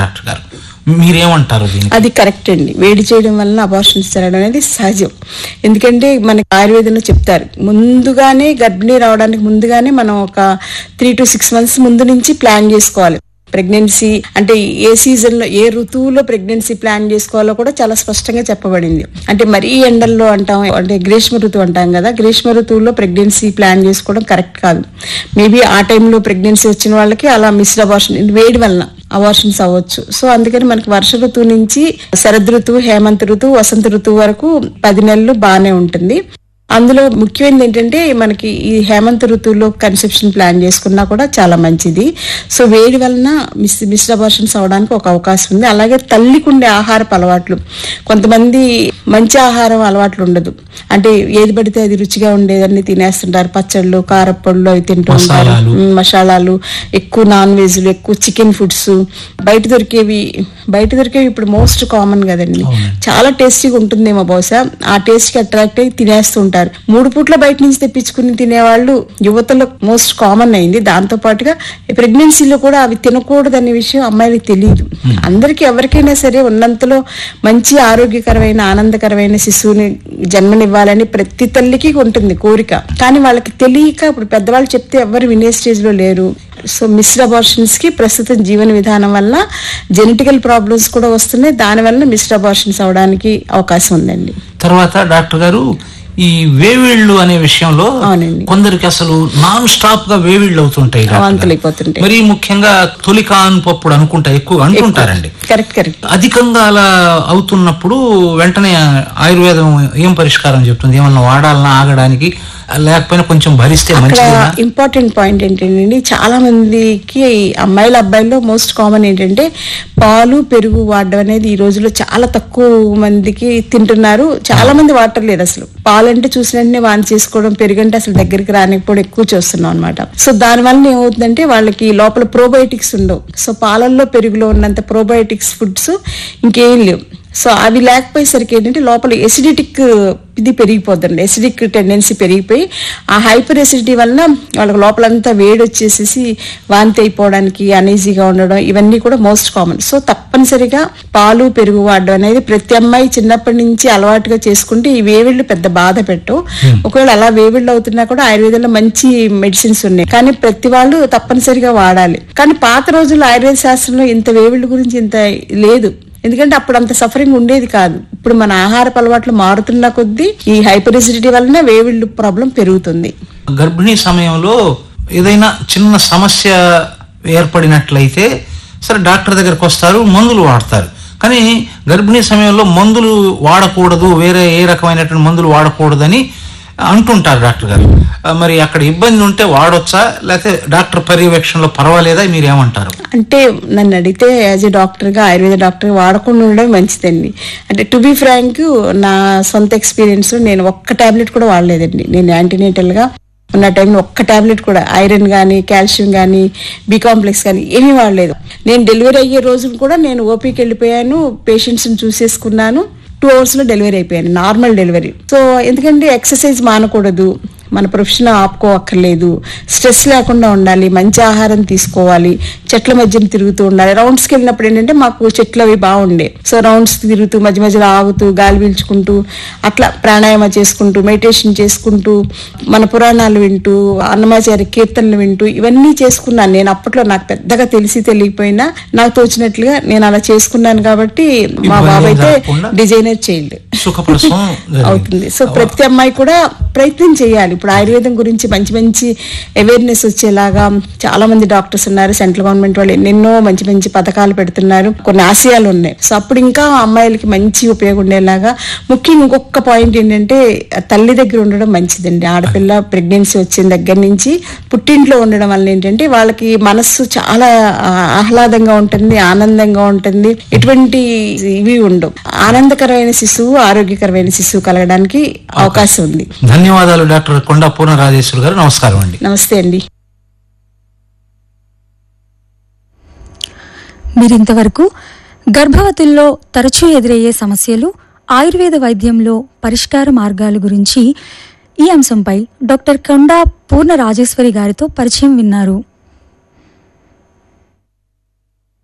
Doctor గారు మీరేమంటారు దీనికి అది కరెక్ట్ అండి వేడి చేయడం వలన అబార్షన్స్ జరగడం అనేది సహజం ఎందుకంటే మనకి ఆయుర్వేదంలో చెప్తారు ముందుగానే గర్భిణీ రావడానికి ముందుగానే మనం ఒక త్రీ టు సిక్స్ మంత్స్ ముందు నుంచి ప్లాన్ చేసుకోవాలి ప్రెగ్నెన్సీ అంటే ఏ సీజన్ లో ఏ ఋతువులో ప్రెగ్నెన్సీ ప్లాన్ చేసుకోవాలో కూడా చాలా స్పష్టంగా చెప్పబడింది అంటే మరీ ఎండల్లో అంటాం అంటే గ్రీష్మ ఋతువు అంటాం కదా గ్రీష్మ ఋతువులో ప్రెగ్నెన్సీ ప్లాన్ చేసుకోవడం కరెక్ట్ కాదు మేబీ ఆ టైంలో ప్రెగ్నెన్సీ వచ్చిన వాళ్ళకి అలా మిస్డ్ అబార్షన్ వేడి వలన అవార్షన్స్ అవ్వచ్చు సో అందుకని మనకి వర్ష ఋతువు నుంచి శరద్ ఋతువు హేమంత ఋతువు వసంత ఋతువు వరకు పది నెలలు బాగానే ఉంటుంది అందులో ముఖ్యమైనది ఏంటంటే మనకి ఈ హేమంత ఋతువులో కన్సెప్షన్ ప్లాన్ చేసుకున్నా కూడా చాలా మంచిది సో వేడి వలన మిస్ మిస్డ్ అబార్షన్స్ అవడానికి ఒక అవకాశం ఉంది అలాగే తల్లికి ఉండే ఆహారపు అలవాట్లు కొంతమంది మంచి ఆహారం అలవాట్లు ఉండదు అంటే ఏది పడితే అది రుచిగా ఉండేదన్నీ తినేస్తుంటారు పచ్చళ్ళు కారప్పళ్ళు అవి తింటూ ఉంటారు మసాలాలు. మ్, మసాలాలు ఎక్కువ నాన్ వెజ్లు ఎక్కువ చికెన్ ఫుడ్స్ బయట దొరికేవి బయట దొరికేవి ఇప్పుడు మోస్ట్ కామన్ కదండి చాలా టేస్టీగా ఉంటుందేమో బహుశా ఆ టేస్ట్ కి అట్రాక్ట్ అయ్యి తినేస్తూ ఉంటారు మూడు పూట్ల బయట నుంచి తెప్పించుకుని తినేవాళ్ళు యువతలో మోస్ట్ కామన్ అయింది దాంతో పాటుగా ప్రెగ్నెన్సీలో కూడా అవి తినకూడదనే విషయం అమ్మాయిలకు తెలియదు అందరికీ ఎవరికైనా సరే ఉన్నంతలో మంచి ఆరోగ్యకరమైన ఆనందకరమైన శిశువుని జన్మనివ్వాలని ప్రతి తల్లికి ఉంటుంది కోరిక కానీ వాళ్ళకి తెలియక ఇప్పుడు పెద్దవాళ్ళు చెప్తే ఎవరు వినే స్టేజ్ లో లేరు సో మిస్డ్ అబార్షన్స్ కి ప్రస్తుతం జీవన విధానం వల్ల జెనెటికల్ ప్రాబ్లమ్స్ కూడా వస్తున్నాయి దాని వల్ల మిస్డ్ అబార్షన్స్ అవడానికి అవకాశం ఉందండి తర్వాత డాక్టర్ గారు ఈ వేవిళ్ళు అనే విషయంలో అవునండి. కొందరికి అసలు నాన్ స్టాప్ గా వేవిళ్ళు అవుతుంటాయి డాక్టర్ గారు. వాంతులు అయిపోతుంటాయి మరీ ముఖ్యంగా తొలి కాన్పప్పుడు అనుకుంటా ఎక్కువ అంటుంటారండి కరెక్ట్ కరెక్ట్ అధికంగా అలా అవుతున్నప్పుడు వెంటనే ఆయుర్వేదం ఏం పరిష్కారం చెప్తుంది ఏమన్నా వాడాలన్నా ఆగడానికి లేకపోయినా కొంచెం భరిస్తే ఇక్కడ మంచిదేనా ఇంపార్టెంట్ పాయింట్ ఏంటంటే చాలా మందికి అమ్మాయిల అబ్బాయిల్లో మోస్ట్ కామన్ ఏంటంటే పాలు పెరుగు వాడడం అనేది ఈ రోజుల్లో చాలా తక్కువ మందికి తింటున్నారు చాలా మంది వాడట్లేదు అసలు పాలు అంటే చూసిన వెంటనే వాన్ చేసుకోవడం పెరుగు అంటే అసలు దగ్గరికి రానికపోవడం ఎక్కువ చూస్తున్నాం అనమాట సో దాని వల్ల ఏమవుతుందంటే వాళ్ళకి లోపల ప్రోబయోటిక్స్ ఉండవు సో పాలల్లో పెరుగులో ఉన్నంత ప్రోబయోటిక్స్ ఫుడ్స్ ఇంకేం లేవు సో అవి లేకపోయేసరికి ఏంటంటే లోపల ఎసిడిటిక్ ఇది పెరిగిపోతుంది ఎసిడిక్ టెండెన్సీ పెరిగిపోయి ఆ హైపర్ ఎసిడిటీ వలన వాళ్ళకి లోపలంతా వేడి వచ్చేసేసి వాంతి అయిపోవడానికి అనీజీగా ఉండడం ఇవన్నీ కూడా మోస్ట్ కామన్ సో తప్పనిసరిగా పాలు పెరుగు వాడడం అనేది ప్రతి అమ్మాయి చిన్నప్పటి నుంచి అలవాటుగా చేసుకుంటే ఈ వేవిళ్ళు పెద్ద బాధ పెట్టవు ఒకవేళ అలా వేవిళ్ళు అవుతున్నా కూడా ఆయుర్వేదంలో మంచి మెడిసిన్స్ ఉన్నాయి కానీ ప్రతి వాళ్ళు తప్పనిసరిగా వాడాలి కానీ పాత రోజుల్లో ఆయుర్వేద శాస్త్రంలో ఇంత వేవిళ్ళ గురించి ఇంత లేదు ఎందుకంటే అప్పుడు అంత సఫరింగ్ ఉండేది కాదు ఇప్పుడు మన ఆహారపు అలవాట్లు మారుతున్న కొద్దీ ఈ హైపర్ ఎసిడిటీ వలన వేవిళ్ళు ప్రాబ్లం పెరుగుతుంది గర్భిణీ సమయంలో ఏదైనా చిన్న సమస్య ఏర్పడినట్లయితే సరే డాక్టర్ దగ్గరకు వస్తారు మందులు వాడతారు కానీ గర్భిణీ సమయంలో మందులు వాడకూడదు వేరే ఏ రకమైనటువంటి మందులు వాడకూడదని అంటుంటారు డాక్టర్ గారు ఆ, మరి అక్కడ ఇబ్బంది ఉంటే వాడొచ్చా లేకపోతే డాక్టర్ పర్యవేక్షణలో పర్వాలేదా మీరు ఏమంటారు అంటే నన్ను అడిగితే యాజ్ ఏ డాక్టర్ గా ఆయుర్వేద డాక్టర్ వాడకుండా ఉండడం మంచిదండి అంటే టు బి ఫ్రాంక్ నా సొంత ఎక్స్పీరియన్స్ నేను ఒక్క టాబ్లెట్ కూడా వాడలేదండి నేను యాంటీనేటల్ గా ఉన్న టైంలో ఒక్క టాబ్లెట్ కూడా ఐరన్ కానీ కాల్షియం కానీ బి కాంప్లెక్స్ కానీ ఏమీ వాడలేదు నేను డెలివరీ అయ్యే రోజులు కూడా నేను ఓపీకి వెళ్ళిపోయాను పేషెంట్స్ని చూసేసుకున్నాను టూ అవర్స్ లో డెలివరీ అయిపోయాను నార్మల్ డెలివరీ సో ఎందుకంటే ఎక్సర్సైజ్ మానకూడదు మన ప్రొఫెషన్ ఆపుకోవక్కర్లేదు స్ట్రెస్ లేకుండా ఉండాలి మంచి ఆహారం తీసుకోవాలి చెట్ల మధ్యన తిరుగుతూ ఉండాలి రౌండ్స్కి వెళ్ళినప్పుడు ఏంటంటే మాకు చెట్లు అవి బాగుండే సో రౌండ్స్ తిరుగుతూ మధ్య మధ్యలో ఆగుతూ గాలి పీల్చుకుంటూ అట్లా ప్రాణాయామ చేసుకుంటూ మెడిటేషన్ చేసుకుంటూ మన పురాణాలు వింటూ అన్నమాచార్య కీర్తనలు వింటూ ఇవన్నీ చేసుకున్నాను నేను అప్పట్లో నాకు పెద్దగా తెలిసి తెలియకపోయినా నాకు తోచినట్లుగా నేను అలా చేసుకున్నాను కాబట్టి మా ఇబ్బంది బాబు అయితే జరగకుండా డిజైనర్ చైల్డ్ సుఖప్రసవం జరిగింది. అవుతుంది సో ప్రతి అమ్మాయి కూడా ప్రయత్నం చేయాలి ఇప్పుడు ఆయుర్వేదం గురించి మంచి మంచి అవేర్నెస్ వచ్చేలాగా చాలా మంది డాక్టర్స్ ఉన్నారు సెంట్రల్ గవర్నమెంట్ వాళ్ళు ఎన్నెన్నో మంచి మంచి పథకాలు పెడుతున్నారు కొన్ని ఆశయాలు ఉన్నాయి సో అప్పుడు ఇంకా అమ్మాయిలకి మంచి ఉపయోగం ఉండేలాగా ముఖ్యంగా ఇంకొక పాయింట్ ఏంటంటే తల్లి దగ్గర ఉండడం మంచిదండి ఆడపిల్ల ప్రెగ్నెన్సీ వచ్చిన దగ్గర నుంచి పుట్టింట్లో ఉండడం వల్ల ఏంటంటే వాళ్ళకి మనస్సు చాలా ఆ, ఆహ్లాదంగా ఉంటుంది ఆనందంగా ఉంటుంది ఎటువంటి ఇవి ఉండవు ఆనందకరమైన శిశువు ఆరోగ్యకరమైన శిశువు కలగడానికి అవకాశం ఉంది ధన్యవాదాలు డాక్టర్ కొండా పూర్ణ రాజేశ్వర్ గారు నమస్కారం అండి నమస్తే అండి మీరింతవరకు గర్భవతుల్లో తరచూ ఎదురయ్యే సమస్యలు ఆయుర్వేద వైద్యంలో పరిష్కార మార్గాల గురించి ఈ అంశంపై డాక్టర్ కొండా పూర్ణ రాజేశ్వరి గారితో పరిచయం విన్నారు